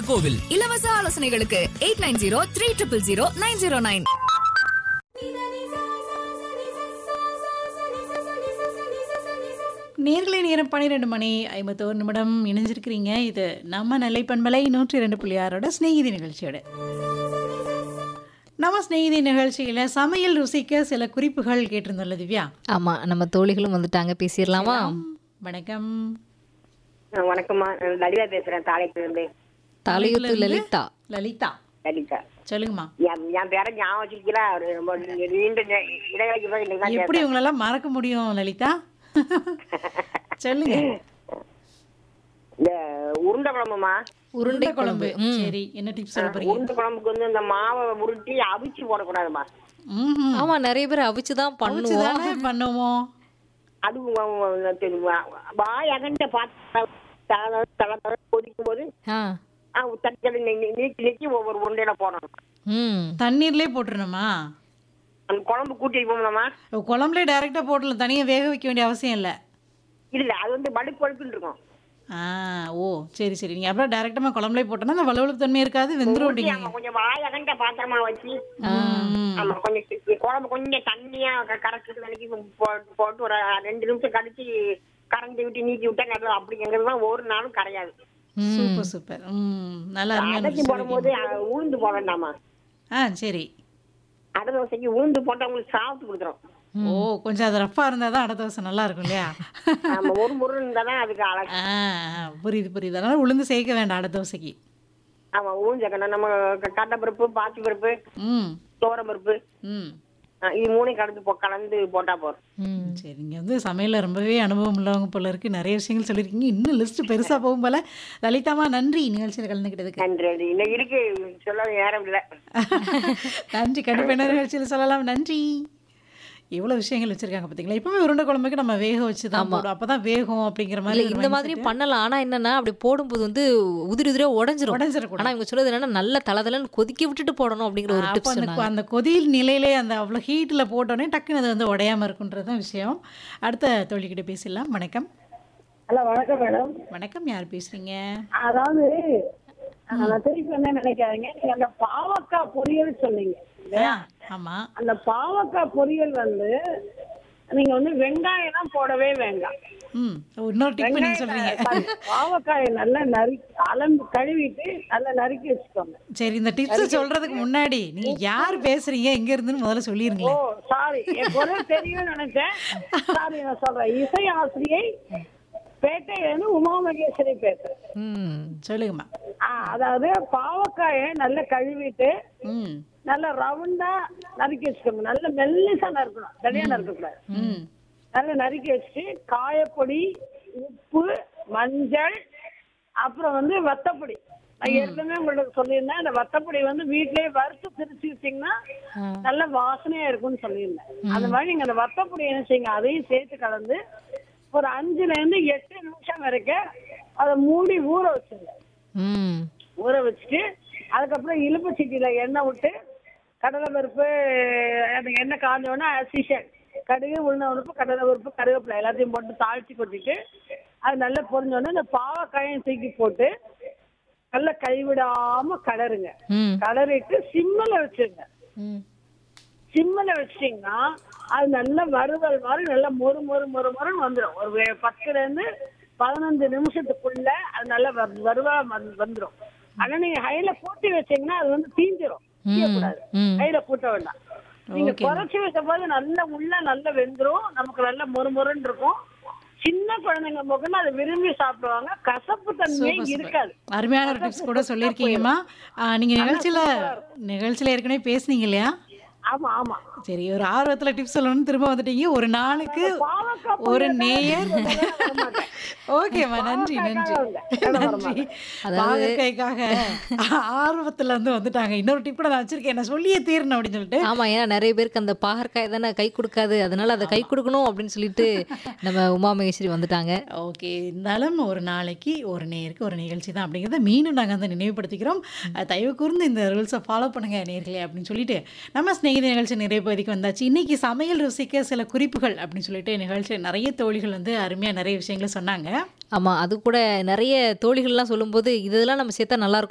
நாகர்கோவில் இலவச ஆலோசனைகளுக்கு eight nine zero three triple zero nine zero nine நேர்களை நேரம் பன்னிரெண்டு மணி ஐம்பத்தோரு நிமிடம் இணைஞ்சிருக்கிறீங்க இது நம்ம நெல்லை பண்பலை நூற்றி ரெண்டு புள்ளி ஆறோட ஸ்நேகிதி நிகழ்ச்சியோட நம்ம ஸ்நேகிதி நிகழ்ச்சியில் சமையல் ருசிக்க சில குறிப்புகள் கேட்டிருந்தோம்ல திவ்யா ஆமா நம்ம தோழிகளும் வந்துட்டாங்க பேசிடலாமா வணக்கம் ஆ, வணக்கம்மா நான் லலிதா பேசுறேன் தாளைக்குல இருந்து தலையுத்து லலிதா லலிதா லலிதா சொல்லுங்கம்மா என் என் பேரை ஞாபகம் வச்சிருக்கீங்களா ஒரு ரொம்ப நீ- நீண்ட நே- இடைவேளைக்கு பிறகு இன்னைக்கு தான் எப்படி உங்களெல்லாம் மறக்க முடியும் லலிதா சொல்லுங்க இந்த உருண்டை குழம்புமா உருண்டை குழம்பு ம். சரி என்ன டிப்ஸ் சொல்ல போறீங்க உருண்டை குழம்புக்கு வந்து இந்த மாவை உருட்டி அவிச்சு போடக்கூடாதுமா ம்ஹும். ஆமா நிறைய பேர் அவிச்சுதான் பண்ணுவோம் அவிச்சுதானே பண்ணுவோம் அது வ- வ- தெரியுமா வாய் அகண்ட பார்த்து கொதிக்கும் போது ஆ. தட்டி தட்டி நீ- நீ- நீக்கி நீக்கி ஒவ்வொரு உருண்டையில போடணும் ம் தண்ணீர்லயே போட்டுருணுமா அந்த குழம்பு கூட்டி வைப்போம்லாமா குழம்புல டைரக்டா போட்டுலாம் தனியா வேக வைக்க வேண்டிய அவசியம் இல்லை இல்ல அது வந்து வழுக்கு வழுக்குன்னு இருக்கும் ஆ ஓ சரி சரி நீங்க அப்புறம் டைரக்டா குழம்புலயே போட்டோன்னா அந்த வலுவழுப்பு தன்மை இருக்காது வெந்துரும் ஊத்தி அப்படிங்க ஆமா, கொஞ்சம் வாய் அகண்ட பாத்திரமா வச்சு ஆமா கொஞ்சம் சி- குழம்பு கொஞ்சம் தண்ணியா க- கரைச்சிட்டு விலைக்கு போட்டு போட்டு ஒரு ரெண்டு நிமிஷம் கழிச்சு கரைஞ்சி விட்டு நீக்கி விட்டா நல்லா அப்படிங்கிறது தான் ஒரு நாளும் கரையாது சூப்பர் சூப்பர் ம் நல்ல அருமையான அடைச்சி டிப்ஸ் போடும்போது அஹ், உளுந்து போட வேண்டாமா ஆ சரி அடை தோசைக்கு உளுந்து போட்டா உங்களுக்கு சாப்பிட்டு கொடுத்துரும் ஓ கொஞ்சம் அது ரஃபா இருந்தா தான் அடை தோசை நல்லா இருக்கும் இல்லையா ஆமா ஒரு முருள் இருந்தா தான் அதுக்கு அழகு ஆ ஆ, புரியுது புரியுது அதனால உளுந்து சேர்க்க வேண்டாம் அடை தோசைக்கு ஆமா உளுந்து கண்ணா நம்ம கடலை பருப்பு பாசி பருப்பு ம் தோரம் பருப்பு ம் அஹ், இது மூணையும் கலந்து போ- கலந்து போட்டா போதும் ம். சரி நீங்கள் வந்து சமையலில் ரொம்பவே அனுபவம் உள்ளவங்க போல இருக்கு நிறைய விஷயங்கள் சொல்லியிருக்கீங்க இன்னும் லிஸ்ட் பெருசாக போகும் போல லலிதாமா நன்றி நிகழ்ச்சியில் கலந்துக்கிட்டதுக்கு நன்றி நன்றி இன்னைக்கு இருக்கு சொல்ல நேரம் இல்லை நன்றி கண்டிப்பாக என்ன நிகழ்ச்சியில் சொல்லலாம் நன்றி எவ்வளோ விஷயங்கள் வச்சிருக்காங்க பார்த்தீங்களா இப்போவே உருண்டை குழம்புக்கு நம்ம வேக வச்சு தான் போடும் அப்போ தான் வேகும் அப்படிங்கிற இல்ல மாதிரி ஒரு இந்த mindset. மாதிரி பண்ணலாம் ஆனா என்னன்னா அப்படி போடும்போது வந்து உதிரி உதிரியா உடஞ்சிரும் உடைஞ்சிடக்கூடாது. ஆனா இவங்க சொல்றது என்னன்னா நல்ல தளதளன்னு கொதிக்க விட்டுட்டு போடணும் அப்படிங்கிற ஒரு அப்போ டிப்ஸ் அந்த சொன்னாங்க அந்த கொதியில் நிலையிலே அந்த அவ்வளோ ஹீட்டில் போட்டோன்னே டக்குன்னு அது வந்து உடையாம இருக்குன்றது தான் விஷயம் அடுத்த தோழிக்கிட்ட பேசிடலாம் வணக்கம் ஹலோ வணக்கம் மேடம் வணக்கம் யார் பேசுறீங்க அதாவது நான் திருப்பி என்ன நினைக்காதீங்க நீங்க அந்த பாவக்காய் பொரியல் சொன்னீங்க ஆ ஆமாம் அந்த பாவக்காய் பொரியல் வந்து நீங்க வந்து வெங்காயம் போடவே வேண்டாம் ம் இன்னொரு டிப் நீங்கள் சொல்கிறீங்க sorry, பாவக்காயை நல்லா நறுக்கி அலம்பு கழுவிட்டு நல்லா நறுக்கி வச்சுக்கோங்க சரி இந்த டிப்ஸ் சொல்றதுக்கு முன்னாடி நீங்க யார் பேசுறீங்க எங்க இருந்துன்னு முதல்ல ஓ சொல்லிருங்களேன் சாரி என் குரல் தெரியும்னு நினைச்சேன் சாரி நான் சொல்றேன் இசை ஆசிரியை பேட்டையிலேருந்து உமா மகேஸ்வரி பேசுறேன் ம் சொல்லுங்கம்மா ஆ, அதாவது பாவக்காயை நல்லா கழுவிட்டு ம் நல்லா ரவுண்டா நறுக்கி வச்சுக்கோங்க நல்ல மெல்லிசா நறுக்கணும் தனியா நறுக்கக்கூடாது ம் நல்லா நறுக்கி வச்சுட்டு காயப்பொடி உப்பு மஞ்சள் அப்புறம் வந்து வத்தப்பொடி நான் ஏற்கனவே உங்களுக்கு சொல்லியிருந்தேன் அந்த வத்தப்பொடி வந்து வீட்லயே வறுத்து திரிச்சு வச்சீங்கன்னா நல்ல வாசனையா இருக்கும்னு சொல்லியிருந்தேன் அந்த மாதிரி நீங்க அந்த வத்தப்பொடி என்ன செய்யுங்க அதையும் சேர்த்து கலந்து ஒரு அஞ்சுல இருந்து எட்டு நிமிஷம் வரைக்கும் அதை மூடி ஊற வச்சுங்க ம் ஊற வச்சுட்டு அதுக்கப்புறம் இலுப்பு சட்டியில எண்ணெய் விட்டு கடலை பருப்பு அந்த எண்ணெய் காஞ்சோடனே அசிஷன் கடுகு உளுந்த பருப்பு கடலை பருப்பு கருவேப்பிலை எல்லாத்தையும் போட்டு தாளிச்சு கொட்டிட்டு அது நல்லா பொரிஞ்சோடனே இந்த பாவக்காயும் தூக்கி போட்டு நல்லா கைவிடாம கலருங்க ம் கலரிட்டு சிம்மில் வச்சுருங்க ம் சிம்மில் வச்சிட்டிங்கன்னா அது நல்லா வறுவல் மாதிரி நல்லா மொறு மொறு மொறு மொறுன்னு வந்துடும் ஒரு வே- பத்துல இருந்து பதினஞ்சு நிமிஷத்துக்குள்ள அது நல்லா வறு- வறுவலா வந்து- வந்துடும் ஆனா நீங்க ஹைல பூட்டி வச்சீங்கன்னா அது வந்து தீஞ்சிரும் தீயக்கூடாது ம். ஹைல பூட்ட வேண்டாம் நீங்க குறைச்சி வைக்க போது நல்ல உள்ள நல்லா வெந்துரும் நமக்கு நல்ல மொறு மொறுன்னு இருக்கும் சின்ன குழந்தைங்க முகன்னு அதை விரும்பி சாப்பிடுவாங்க கசப்பு தன்மையே இருக்காது அருமையான ஒரு டிப்ஸ் கூட சொல்லியிருக்கீங்கம்மா ஆ, நீங்க நிகழ்ச்சியில நிகழ்ச்சியில ஏற்கனவே பேசுனீங்க இல்லையா ஆமா ஆமா சரி ஒரு ஆர்வத்துல டிப்ஸ் சொல்லணும்னு திரும்ப வந்துட்டீங்க ஒரு நாளுக்கு பாவக்காய் ஒரு பொரியல் நேயர் தான் வரமாட்டேன். ஓகேம்மா நன்றி நன்றி நன்றி பாகற்காய்க்காக ஆர்வத்துல வந்து வந்துட்டாங்க இன்னொரு டிப் கூட நான் வச்சிருக்கேன் நான் சொல்லியே தீரணும் அப்படின்னு சொல்லிட்டு ஆமா ஏன்னா நிறைய பேருக்கு அந்த பாகற்காய் தானே கை கொடுக்காது அதனால அதை கை கொடுக்கணும் அப்படின்னு சொல்லிட்டு நம்ம உமா மகேஸ்வரி வந்துட்டாங்க ஓகே இருந்தாலும் ஒரு நாளைக்கு ஒரு நேருக்கு ஒரு நிகழ்ச்சி தான் அப்படிங்கிறத மீண்டும் நாங்கள் வந்து நினைவுபடுத்திக்கிறோம் அஹ் தயவு கூர்ந்து இந்த ரூல்ஸை ஃபாலோ பண்ணுங்க நேர்களே அப்படின்னு சொல்லிட்டு நம்ம ஸ்நேகித நிகழ்ச்சி நிறைய பகுதிக்கு வந்தாச்சு இன்னைக்கு சமையல் ருசிக்க சில குறிப்புகள் அப்படின்னு சொல்லிட்டு நிகழ்ச்சியில் நிறைய தோழிகள் வந்து அருமையாக நிறைய விஷயங்களை சொன்னாங்க ஆமா அது கூட நிறைய தோழிகள்லாம் சொல்லும்போது இதெல்லாம் நம்ம சேர்த்தா நல்லா இருக்கும்